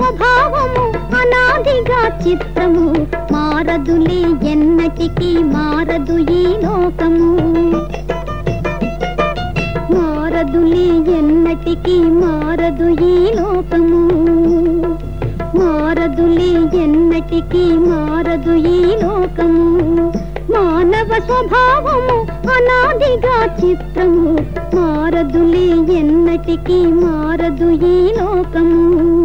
స్వభావము అనాదిగా చిత్రము మారదులే ఎన్నటికీ మారదు ఈ లోకము మారదులే ఎన్నటికీ మారదు ఈ లోకము మారదులే ఎన్నటికీ మారదు ఈ లోకము మానవ స్వభావము అనాదిగా చిత్రము మారదులే ఎన్నటికీ మారదు ఈ లోకము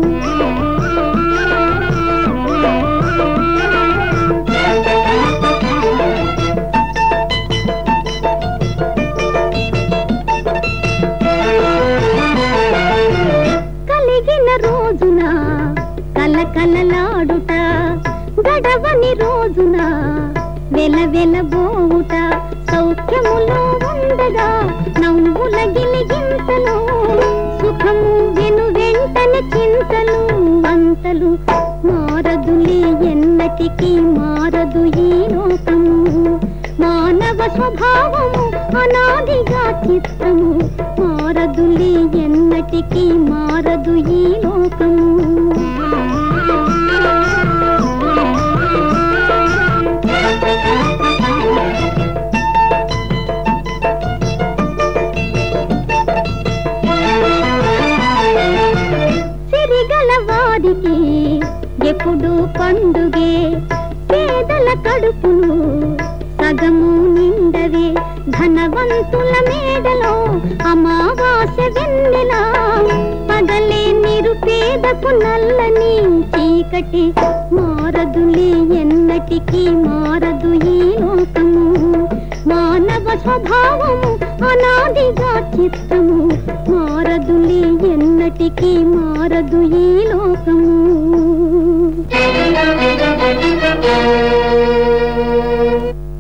కలిగిన రోజున కలకలలాడుట గడవని రోజున వెల వెలబోవుట సౌఖ్యములో ఉండగా నవ్వుల గిలిగింతలు సుఖము వెను వెంటనే చింతలు వంతలు మారదులే ఎన్నటికీ మారదు ఈ లోకము మానవ స్వభావము అనాదిగా చిత్రము మారదులే ఎన్నటికీ మారదు ఈ లోకము సిరిగల వారికి ఎప్పుడు పండుగే పేదల కడుపును సగము నిండవే ధనవంతుల మేడలో అమావాస్య వెన్నెలా పగలే నిరుపేదకు నల్లని చీకటి మారదులే ఎన్నటికీ మారదు ఈ లోకము మానవ స్వభావము అనాదిగా చిత్తము మారదులే ఎన్నటికీ మారదు ఈ లోకము